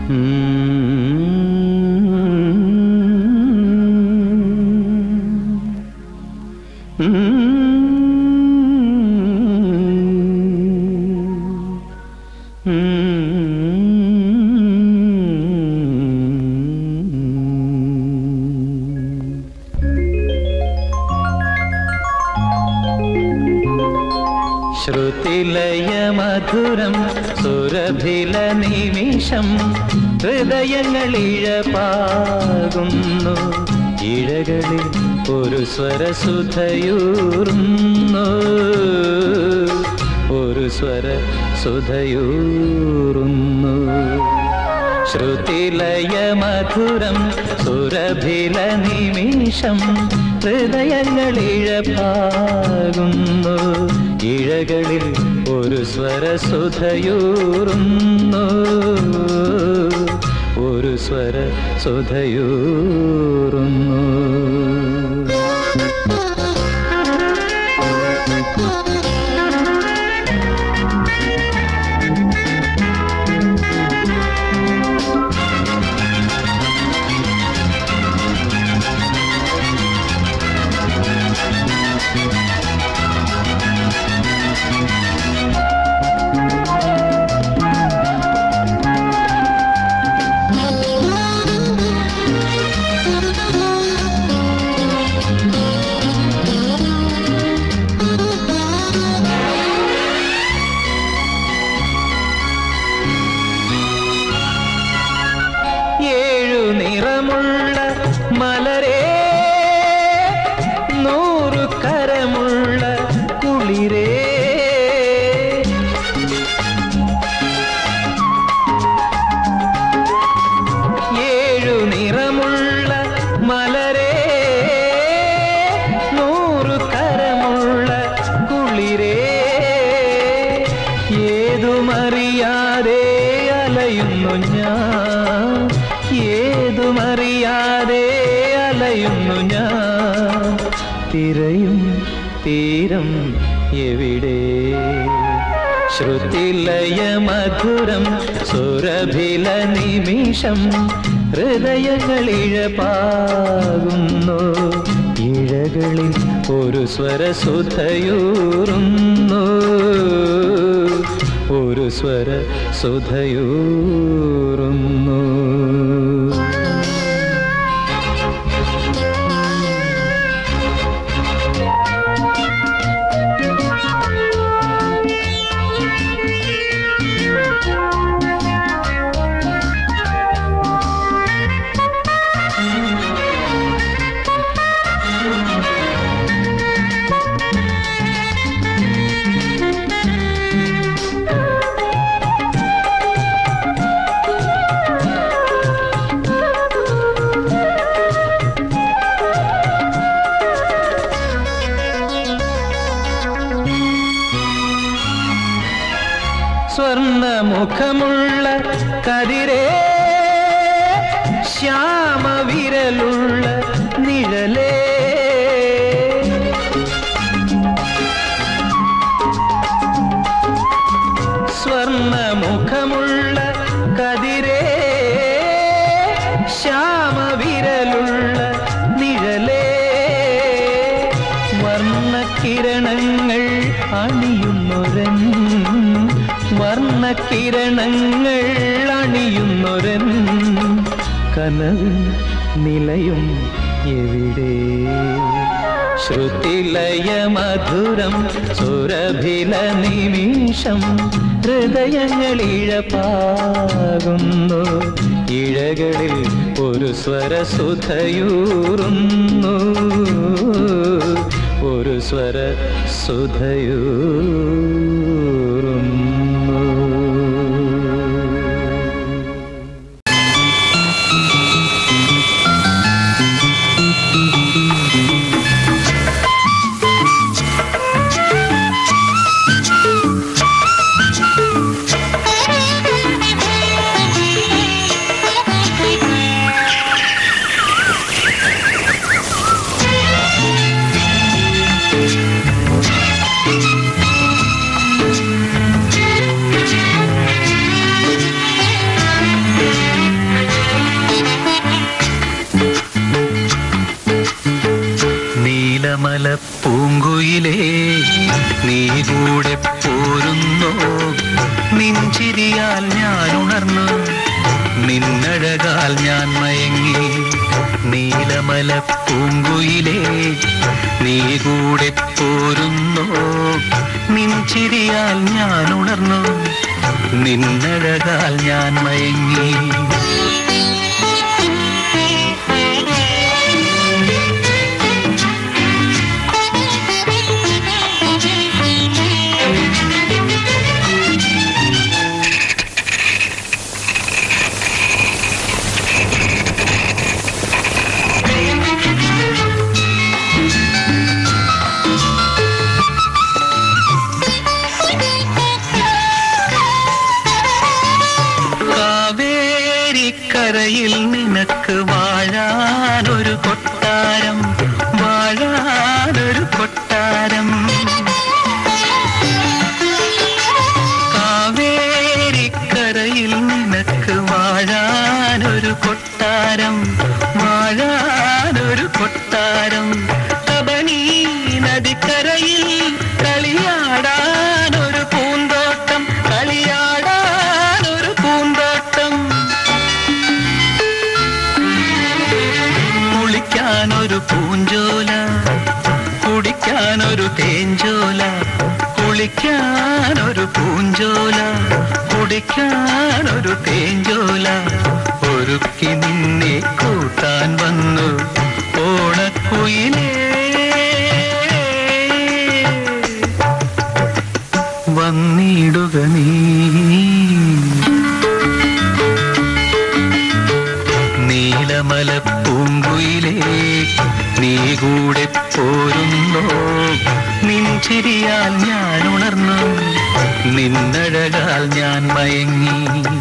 ശ്രുതിലയമധുരം സുരഭില നിമിഷം ഹൃദയങ്ങൾ ഇഴപാകുന്നു ഇഴകളിൽ ഒരു സ്വരസുധയൂറുന്നു ഒരു സ്വര സുധയൂറുന്നു ശ്രുതിലയമധുരം സുരഭില നിമിഷം ഹൃദയങ്ങൾ ഇഴപാകുന്നു ഇഴകളിൽ ഒരു സ്വരസുധയൂറുന്നു ഒരു സ്വര സുധയൂറുന്നു ഏഴു നിറമുള്ള മലരേ നൂറു കരമുള്ള കുളിരേ ഏഴു നിറമുള്ള മലരേ നൂറു കരമുള്ള കുളിരേ ഏതുമറിയാതെ അലയുന്നു ഞാൻ ഏതുമറിയാതെ അലയുന്നു ഞാൻ തിരയും തീരം എവിടെ ശ്രുതിലയ മധുരം സുരഭില നിമിഷം ഹൃദയങ്ങൾ ഇഴപാകുന്നു ഇഴകളിൽ ഒരു സ്വരസുധയൂറുന്നു ഒരു സ്വര സുധയൂറുന്നു സ്വർണമുഖമുള്ള കതിരേ ശ്യാമവിരലുള്ള നിഴലേ സ്വർണമുഖമുള്ള കതിരേ ശ്യാമവിരലുള്ള നിഴലേ വർണ്ണക്കിരണങ്ങൾ അണിയുന്നൊരൻ വർണ്ണക്കിരണങ്ങൾ അണിയുന്നൊരൻ കനവും നിലയും എവിടെ ശ്രുതിലയ മധുരം സുരഭില നിമിഷം ഹൃദയങ്ങൾ ഇഴപാകുന്നു ഇഴകളിൽ ഒരു സ്വരസുധയൂറുന്നു ഒരു സ്വര സുധയൂറുന്നു Thank നിൻചിരിയാൽ ഞാൻ ഉണർന്നു നിന്നഴകാൽ ഞാൻ മയങ്ങി നീലമല പൂങ്കുയിലേ നീ കൂടെ പോരുന്നോ നിൻചിരിയാൽ ഞാൻ ഉണർന്നു നിന്നഴകാൽ ഞാൻ മയങ്ങി കാവേരിക്കരയിൽ നിനക്ക് വാഴാനൊരു കൊട്ടാരം വാഴാനൊരു കൊട്ടാരം കാവേരിക്കരയിൽ നിനക്ക് വാഴാനൊരു കൊട്ടാരം വാഴാനൊരു കൊട്ടാരം കബനി നദിക്കരയിൽ കളിയാടാനൊരു പൂന്തോട്ടം കളിയാടാനൊരു പൂന്തോട്ടം കുളിക്കാനൊരു പൂഞ്ചോല കുടിക്കാനൊരു തേഞ്ചോല കുളിക്കാനൊരു പൂഞ്ചോല കുടിക്കാനൊരു തേഞ്ചോല ഒരുക്കി നിന്നെ കൂട്ടാൻ വന്നു ഓണക്കുയിലേ വന്നിടുക നീ നീലമല പൂങ്കുയിലേ നീ കൂടെ പോരുന്നോ നിൻചിരിയാൽ ഞാൻ ഉണർന്നു നിന്നഴകാൽ ഞാൻ മയങ്ങി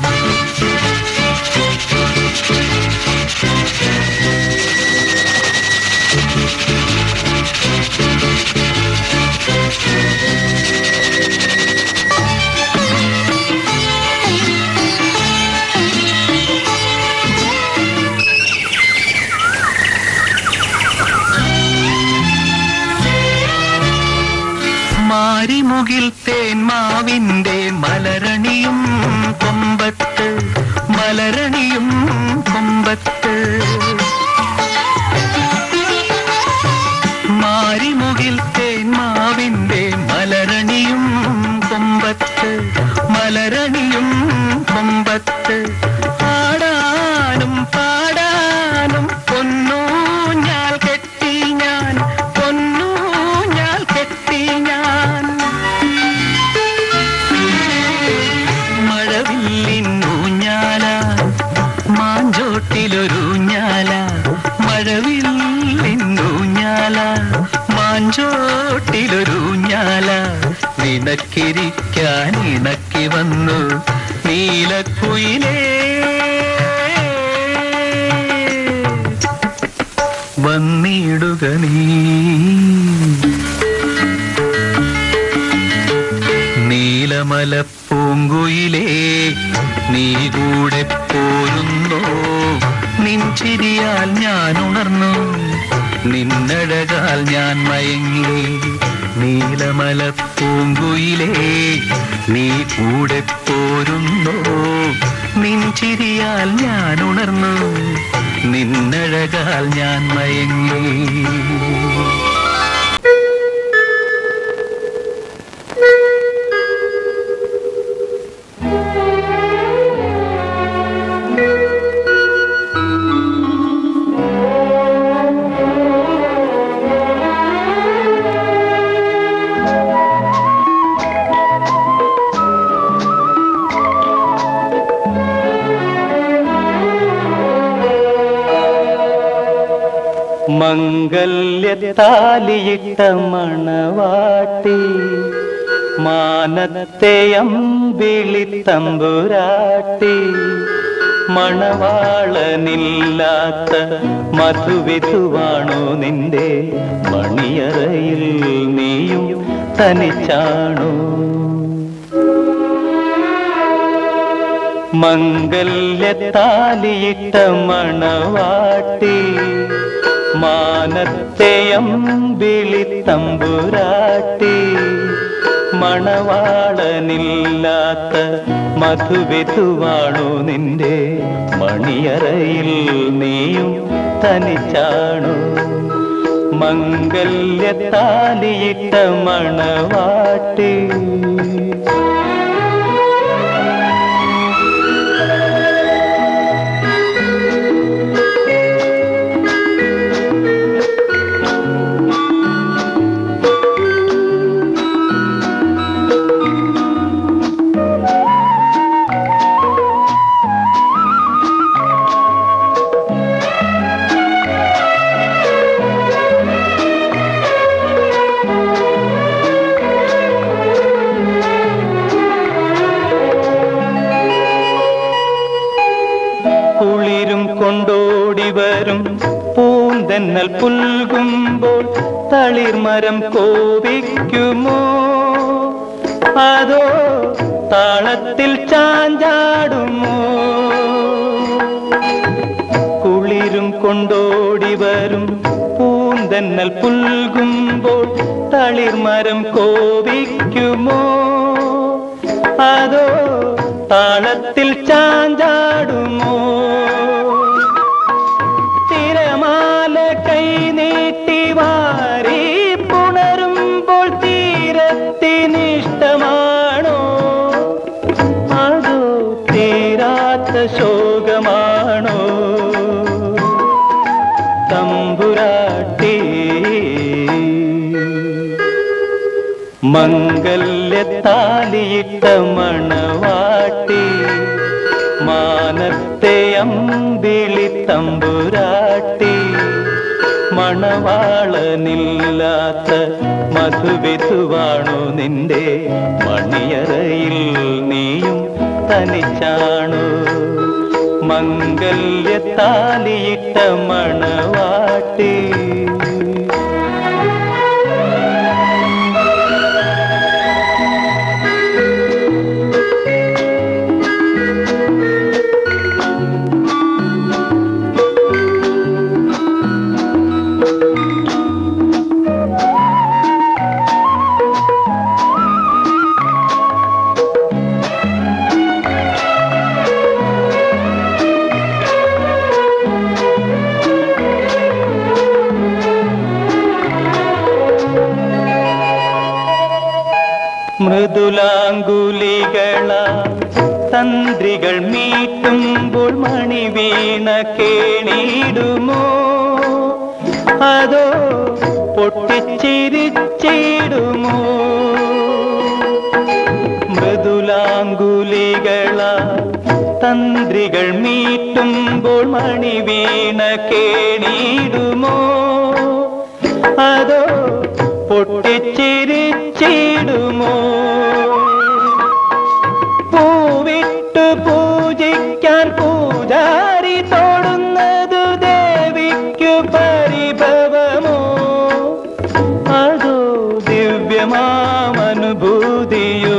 മാരിമുകിൽ തേന്മാവിന്റെ മലരണിയും കൊമ്പത്ത് മലരണിയും കൊമ്പത്ത് മാരിമുകിൽ തേന്മാവിന്റെ മലരണിയും കൊമ്പത്ത് മലരണിയും കൊമ്പത്ത് ആടാനും പാടാനും പൊന്നു ഞാൻ കെട്ടി ഞാൻ പൊന്നു ഞാൻ കെട്ടി ഞാൻ മഴവില്ലിന്നൂഞ്ഞാല മാഞ്ചോട്ടിലൊരൂഞ്ഞാല മഴവില്ലിന്നൂഞ്ഞാല മാഞ്ചോട്ടിലൊരൂഞ്ഞാല നിനക്കിരിക്കാൻ ഇണക്കി വന്നു നീലക്കുയിലേ വന്നിടുക നീ നീലമല പൂങ്കുയിലേ നീ കൂടെ പോരുന്നോ നിൻചിരിയാൽ ഞാൻ ഉണർന്നു നിന്നഴകാൽ ഞാൻ മയങ്ങി നീലമല പൂങ്കുയിലേ നീ കൂടെ പോരുന്നോ നിൻചിരിയാൽ ഞാൻ ഉണർന്നു നിന്നഴകാൽ ഞാൻ മയങ്ങി മംഗല്യത്താലിയിട്ട മണവാട്ടി മാനത്തെ അമ്പിളി തമ്പുരാട്ടി മണവാളനില്ലാത്ത മധുവിധുവാണോ നിന്റെ മണിയറയിൽ നീയും തനിച്ചാണോ മംഗല്യത്താലിയിട്ട മണവാട്ടി മാനത്തെ അമ്പിളി തമ്പുരാട്ടി മണവാളനില്ലാത്ത മധുവിധുവാണോ നിന്റെ മണിയറയിൽ നീയും തനിച്ചാണോ മംഗല്യത്താലിയിട്ട മണവാട്ടി കുളിരും കൊണ്ടോടി വരും പൂന്തന്നൽ പുൽകുമ്പോൾ തളിർമരം കോപിക്കുമോ അതോ താളത്തിൽ ചാഞ്ചാടുമോ കുളിരും കൊണ്ടോടി വരും പൂന്തന്നൽ പുൽകുമ്പോൾ തളിർമരം കോപിക്കുമോ അതോ താളത്തിൽ ചാഞ്ചാടുമോ തിരമാല കൈ നീട്ടി വാരി പുണരുമ്പോൾ തീരത്തിനിഷ്ടമാണോ അതോ തീരാത്ത ശോകമാണോ തമ്പുരാട്ടി മംഗല്യത്താലിയിട്ട മണവാട്ടി മാനത്തെ അമ്പിളി തമ്പുരാട്ടി മണവാളനില്ലാത്ത മധുവിധുവാണോ നിന്റെ മണിയറയിൽ നീയും തനിച്ചാണോ മംഗല്യത്താലിയിട്ട മണവാട്ടി മൃദുലാങ്കുലികള തന്ത്രികൾ മീട്ടുമ്പോൾ മണി വീണ കേണിടുമോ അതോ പൊട്ടിച്ചിരിച്ചിടുമോ മൃദുലാങ്കുലികള തന്ത്രികൾ മീട്ടുമ്പോൾ മണി വീണ കേണിടുമോ അതോ പൊട്ടിച്ചിരിച്ചിടുമോ പൂവിട്ട് പൂജിക്കാൻ പൂജാരി തോടുന്നതു ദേവിക്കു പരിഭവമോ അതോ ദിവ്യമാമനുഭൂതിയോ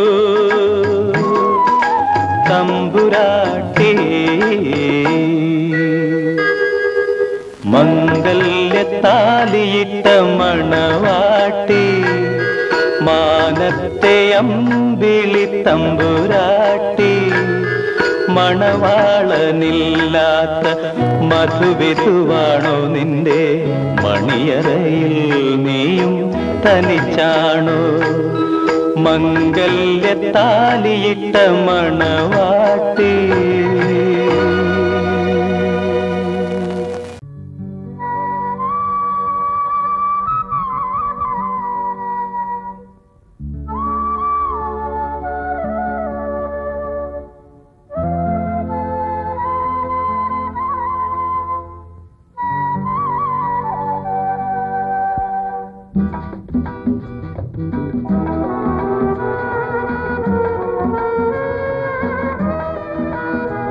തമ്പുരാട്ടി മംഗല്യത്താലിയിട്ട മണവാട്ടി മാനത്തെ അമ്പിളി തമ്പുരാട്ടി മണവാളനില്ലാത്ത മധുവിധുവാണോ നിന്റെ മണിയറയിൽ നീയും തനിച്ചാണോ മംഗല്യത്താലിയിട്ട മണവാട്ടി ആ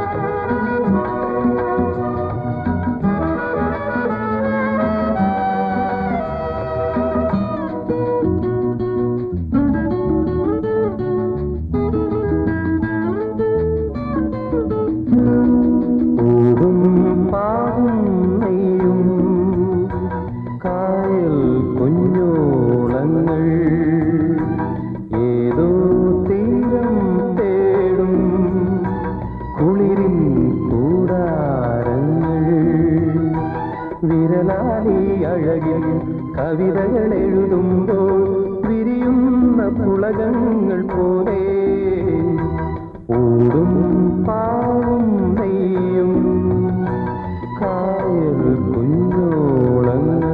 അഴകിൽ കവിതകൾ എഴുതുമ്പോൾ വിരിയുന്ന പുളകങ്ങൾ പോലെ ഊടും പാവും നെയ്യും കായൽ കുഞ്ഞോളങ്ങൾ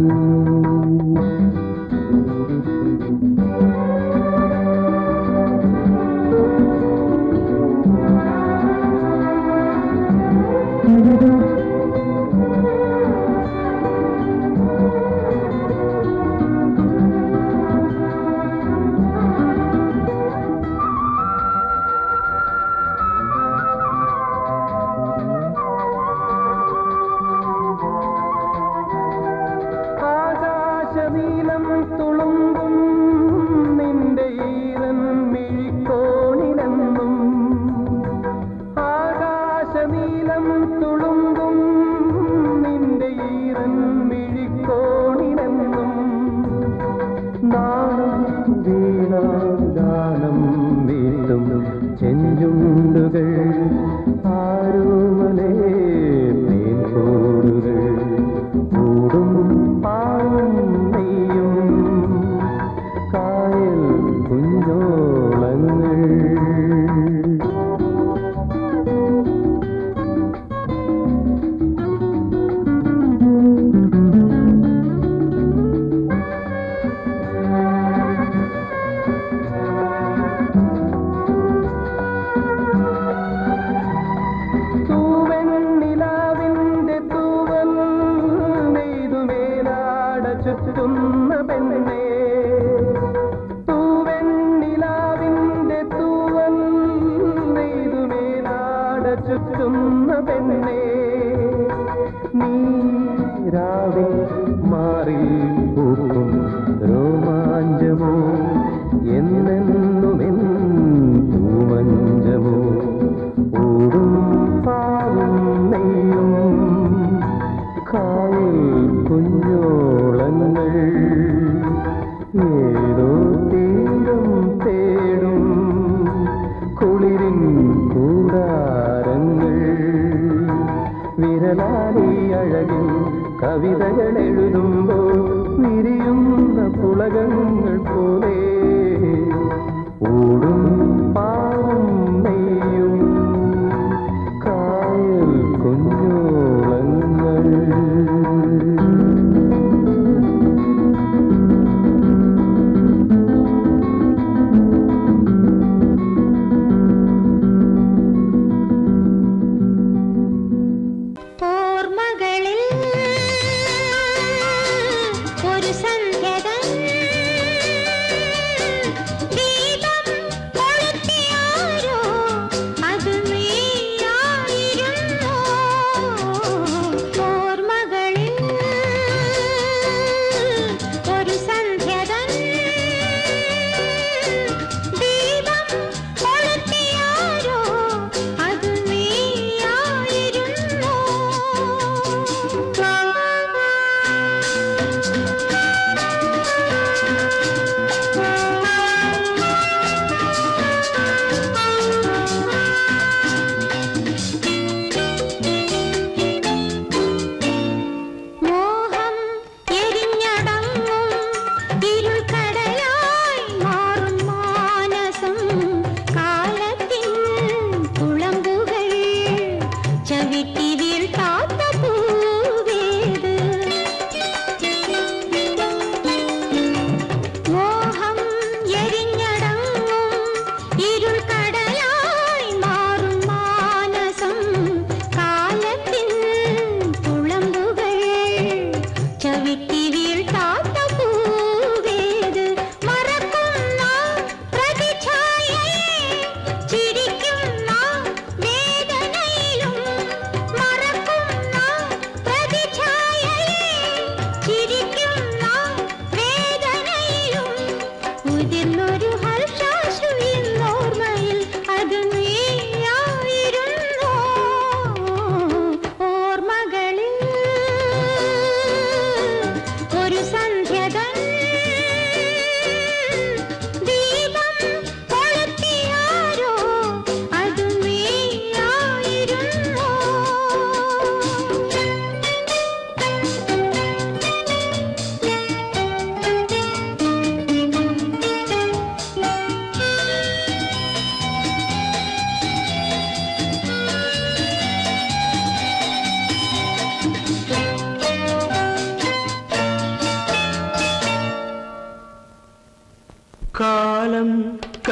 ആകാശനീലം തുളുമ്പും നിന്റെ ഈരൻ മിഴിക്കോണിലെന്നും ആകാശനീലം തുളുമ്പും നിന്റെ ഈരൻ മിഴിക്കോണിലെന്നും നാണം വീണാഗാനം വീട്ടും ചെഞ്ചുണ്ടുകൾ ആരുമലേ തേൻകൂടുകൾ കൂടും പാവും നെയ്യും കായൽ കുഞ്ഞോളങ്ങൾ തൂവെണ്ണിലാവിന്റെ തൂവൽ നെയ്തുമേലാട ചുറ്റുന്ന പെണ്ണേ തൂവെണ്ണിലാവിന്റെ തൂവൽ നെയ്തുമേലാട ചുറ്റുന്ന പെണ്ണേ നീരാവിൽ മാറി പൂക്കും രോമാഞ്ചമോ എന്നെന്നുമെൻ പൂമഞ്ചമോ ഊടും പാവും നെയ്യും കായൽ കുഞ്ഞോളങ്ങൾ ഏതോ തീരം തേടും കുളിരിൻ കൂടാരങ്ങൾ വിരലാലി അഴകിൽ കവിതകൾ എഴുതുമ്പോൾ വിരിയുന്ന പുളകങ്ങൾ പോലെ ഊടും പാവും നെയ്യും കായൽ കുഞ്ഞോളങ്ങൾ ഓർമ്മകളിൽ ഒരു സന്ധ്യതൻ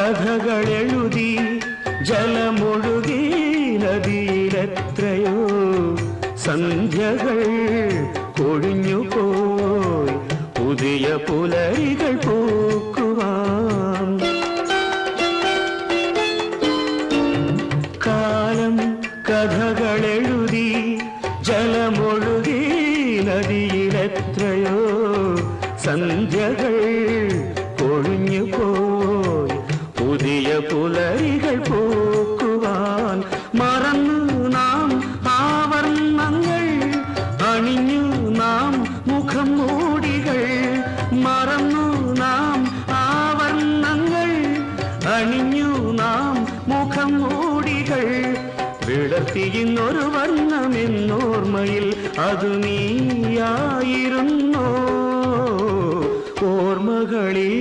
കഥകളെഴുതി ജലമൊഴുകി നദിയിലെത്രയോ സന്ധ്യകൾ കൊഴിഞ്ഞു പോയി പുതിയ പുലരികൾ പൂക്കുവാൻ കാലം കഥകളെഴുതി ജലമൊഴുകി നദിയിലെത്രയോ സന്ധ്യകൾ കൊഴിഞ്ഞു പോയി പുതിയ പുലരികൾ പൂക്കുവാൻ മറന്നു നാം ആവർണ്ണങ്ങൾ അണിഞ്ഞു നാം മുഖം മൂടികൾ മറന്നു നാം ആവർണ്ണങ്ങൾ അണിഞ്ഞു നാം മുഖം മൂടികൾ വിടർത്തിയുന്നൊരു വർണ്ണമെന്നോർമ്മയിൽ അത് നീയായിരുന്നോ ഓർമ്മകളിൽ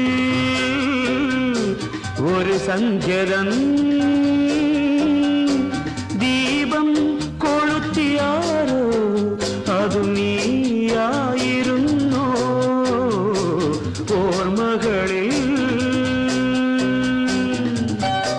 ഒരു സഞ്ചരം ദീപം കൊളുത്തിയാരോ അത് നീയായിരുന്നോ ഓർമ്മകളിൽ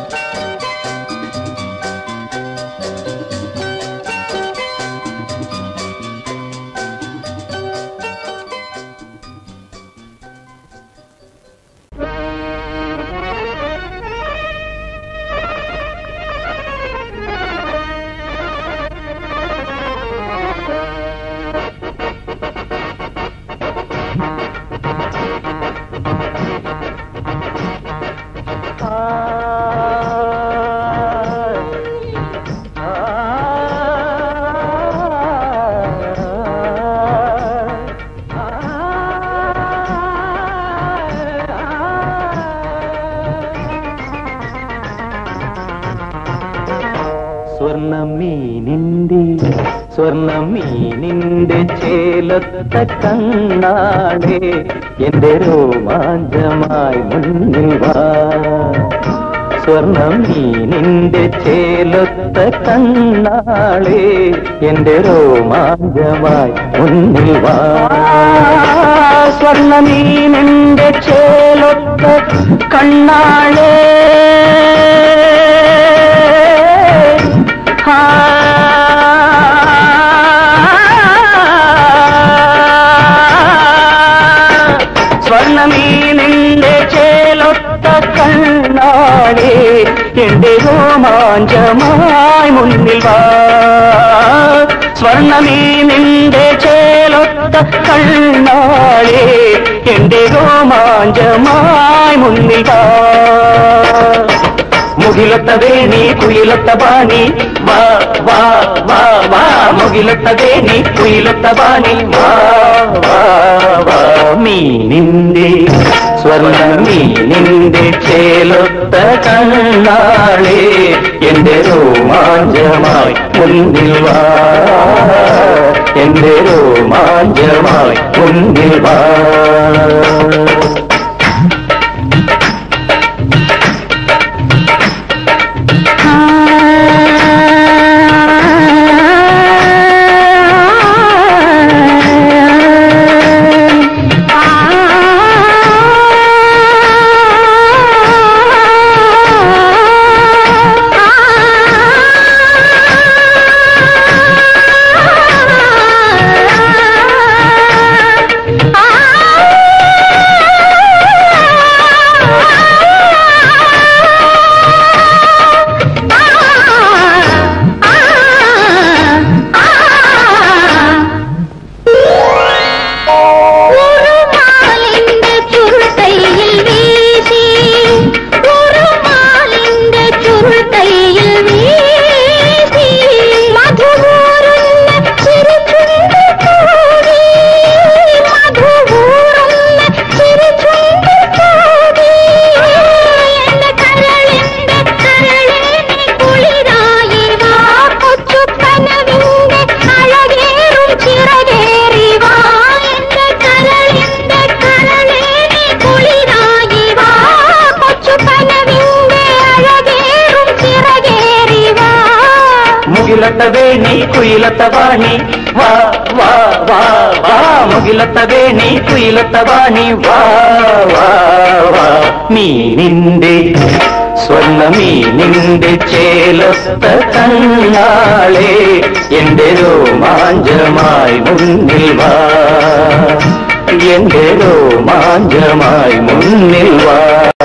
സ്വർണ്ണമീനിന്റെ സ്വർണ്ണമീനിന്റെ ചേലത്ത കണ്ണാടേ എന്റെ രോമാഞ്ചമായി മുന്നിൽ വാ സ്വർണ്ണമീനിന്റെ ചേലത്ത കണ്ണാളേ എന്റെ രോമാഞ്ചമായി മുന്നിൽ വാ സ്വർണ്ണമീനിന്റെ ചേലൊത്ത കണ്ണാളേ സ്വർണമീനിന്റെ ചേലൊത്ത കണ്ണാടേ എന്റെ രോമാഞ്ചമായി മുന്നിൽ വാ സ്വർണമീനിന്റെ ചേലൊത്ത കണ്ണാടേ എന്റെ രോമാഞ്ചമായി മുന്നിൽ വാ മുകിലൊത്ത വേണി കുയിലൊത്ത ബാണി വാ വാ വാ വാ മുകിലൊത്ത വേണി കുയിലൊത്ത ബാണി വാ വാ വാ മീനിന്റെ സ്വർണ്ണ മീനിന്റെ ചേലൊത്ത കണ്ണാളേ എന്റെ രോമാഞ്ചമായി മുന്നിൽ വാ എന്റെ രോമാഞ്ചമായി മുന്നിൽ വാ ആ വേണി കുയിലത്ത വാണി വാ വാ വാ വാ മുകിലത്ത വേണി കുയിലത്ത വാണി വാ വാ വാ മീനിന്റെ സ്വർണ്ണ മീനിന്റെ ചേലത്ത കണ്ണാളെ എന്റെ രോമാഞ്ചമായി മുന്നിൽ വാ എന്റെ രോമാഞ്ചമായി മുന്നിൽ വാ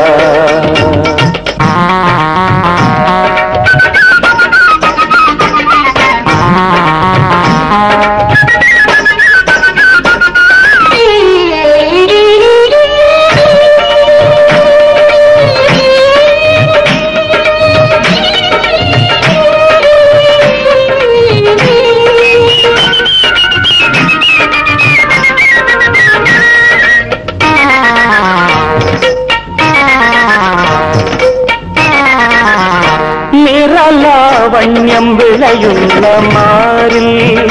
നിറലാവണ്യം വിളയുന്ന മാറിൽ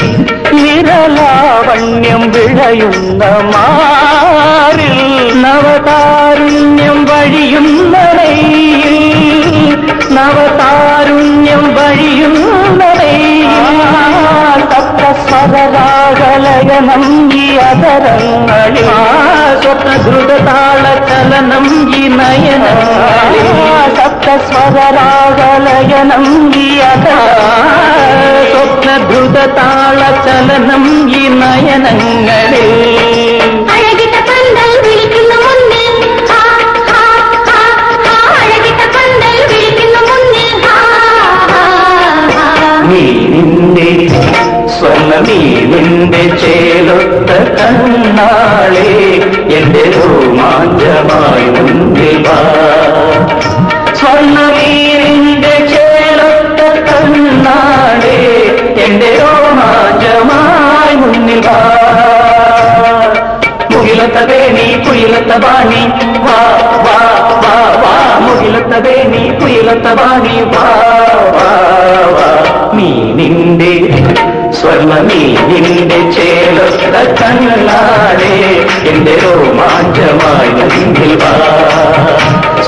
നിറലാവണ്യം വിളയുന്ന മാറിൽ നവതാരുണ്യം വഴിയുന്ന നെയ്യിൽ നവതാരുണ്യം വഴിയുന്ന നെയ്യിൽ സപ്തസ്വരരാഗലയനം ഈ അതരങ്ങളിൽ സ്വപ്നദ്രുതതാള ചലനം ഈ നയനങ്ങളിൽ സപ്തസ്വരരാഗലയനം ഈ അത സ്വപ്നദ്രുതതാള ചലനം ഈ നയനങ്ങളിൽ അഴകിട്ട പന്തൽ വിളിക്കുന്നു മുന്നിൽ ഹാ, ഹാ, ഹാ, ഹാ. അഴകിട്ട പന്തൽ വിളിക്കുന്നു മുന്നിൽ ഹാ, ഹാ, ഹാ. മീനിന്റെ സ്വർണ്ണ മീനിന്റെ ചേലൊത്ത കണ്ണാളെ എന്റെ രോമാഞ്ചമായി മുന്നിൽ വാ സ്വർണ്ണ മീനിന്റെ ചേലൊത്ത കണ്ണാളെ എന്റെ രോമാഞ്ചമായി മുന്നിൽ വാ മുകിലത്ത വേണി കുയിലത്ത വാണി വാ വാ വാ വാ മുകിലത്ത വേണി കുയിലത്ത വാണി വാ വാ വാ മീനിന്റെ സ്വർണ്ണ മീനിന്റെ ചേലൊത്ത കണ്ണാടെ എന്റെ രോമാഞ്ചമായി മുന്നിൽ വാ